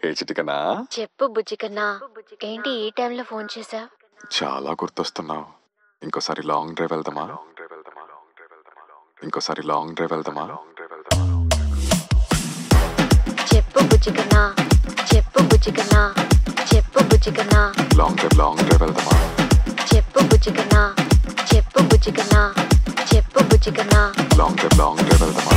ఏ చిటికనా చెప్పు బుజ్జికన్నా ఏంటి ఈ టైంలో ఫోన్ చేసా చాలా గుర్తొస్తున్నావు ఇంకోసారి లాంగ్ డ్రైవ్ వెళ్దామా ఇంకోసారి లాంగ్ డ్రైవ్ వెళ్దామా చెప్పు బుజ్జికన్నా చెప్పు బుజ్జికన్నా చెప్పు బుజ్జికన్నా లాంగ్ డ్రైవ్ లాంగ్ డ్రైవ్ వెళ్దామా చెప్పు బుజ్జికన్నా చెప్పు బుజ్జికన్నా చెప్పు బుజ్జికన్నా లాంగ్ డ్రైవ్ లాంగ్ డ్రైవ్ వెళ్దామా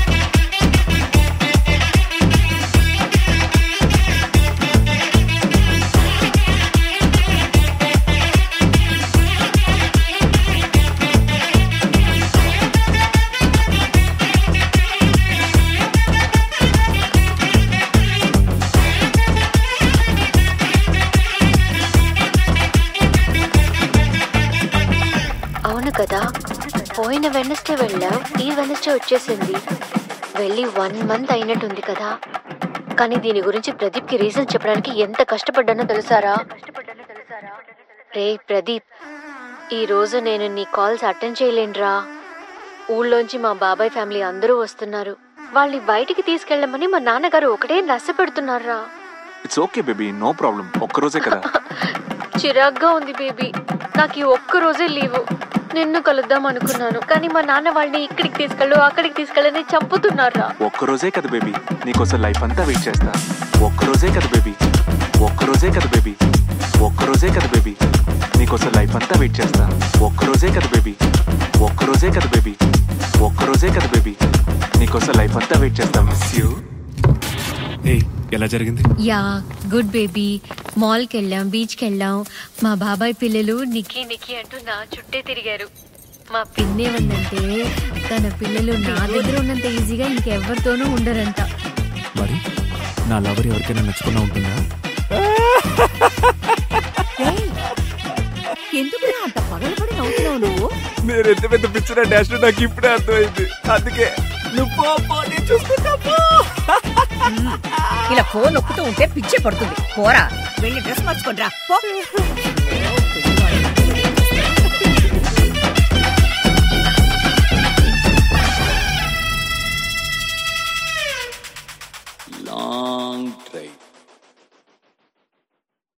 అవును కదా పోయిన వెనస్డే వెళ్ళావు ఈ వెనస్డే వచ్చేసింది వెళ్ళి వన్ మంత్ అయినట్టుంది కదా కానీ దీని గురించి ప్రదీప్కి రీజన్ చెప్పడానికి ఎంత కష్టపడ్డానో తెలుసారా రే ప్రదీప్ ఈ రోజు నేను నీ కాల్స్ అటెండ్ చేయలేనురా ఊళ్ళోంచి మా బాబాయ్ ఫ్యామిలీ అందరూ వస్తున్నారు వాళ్ళని బయటికి తీసుకెళ్ళమని మా నాన్నగారు ఒకటే నచ్చ పెడుతున్నారా it's okay baby no problem ఒక్కరోజే కదా చిరాగ్గా ఉంది బేబీ నాకు ఈ ఒక్క రోజే లీవు నిన్ను కలుద్దాం అనుకున్నాను కానీ మా నాన్న వాళ్ళని ఇక్కడికి తీసుకెళ్ళు అక్కడికి తీసుకెళ్ళని చంపుతున్నారా ఒక్కరోజే కదా బేబీ నీకోసం లైఫ్ అంతా వెయిట్ చేస్తా ఒక్కరోజే కదా బేబీ ఒక్కరోజే కదా బేబీ ఒక్కరోజే కదా బేబీ నీకోసం లైఫ్ అంతా వెయిట్ చేస్తా ఒక్కరోజే కదా బేబీ ఒక్కరోజే కదా బేబీ ఒక్కరోజే కదా బేబీ నీకోసం లైఫ్ అంతా వెయిట్ చేస్తా మిస్ యూ ఏ ఎలా జరిగింది యా గుడ్ బేబీ మాల్కి వెళ్ళాం బీచ్కి వెళ్ళాం మా బాబాయ్ పిల్లలు నిక్కి నిక్కి అంటూ నా చుట్టే తిరిగారు మా పిన్నేమందంటే తన పిల్లలు నా దగ్గర ఉన్నంత ఈజీగా ఇంకెవరితోనూ ఉండరంట మరి నా లవర్ ఎవరికైనా నచ్చుకున్నా ఉంటుందా ఎందుకు అంత పగలబడి నవ్వుతున్నావు నువ్వు నేను ఎంత పెద్ద పిచ్చిన డాష్ నాకు ఇప్పుడే అర్థమైంది అందుకే నువ్వు పో, పో, నేను చూసుకుంటా, పో. ఇలా ఫోన్ నొక్కుతూ ఉంటే పిచ్చే పడుతుంది పోరా వెళ్ళి డ్రెస్ మార్చుకోండి రా పో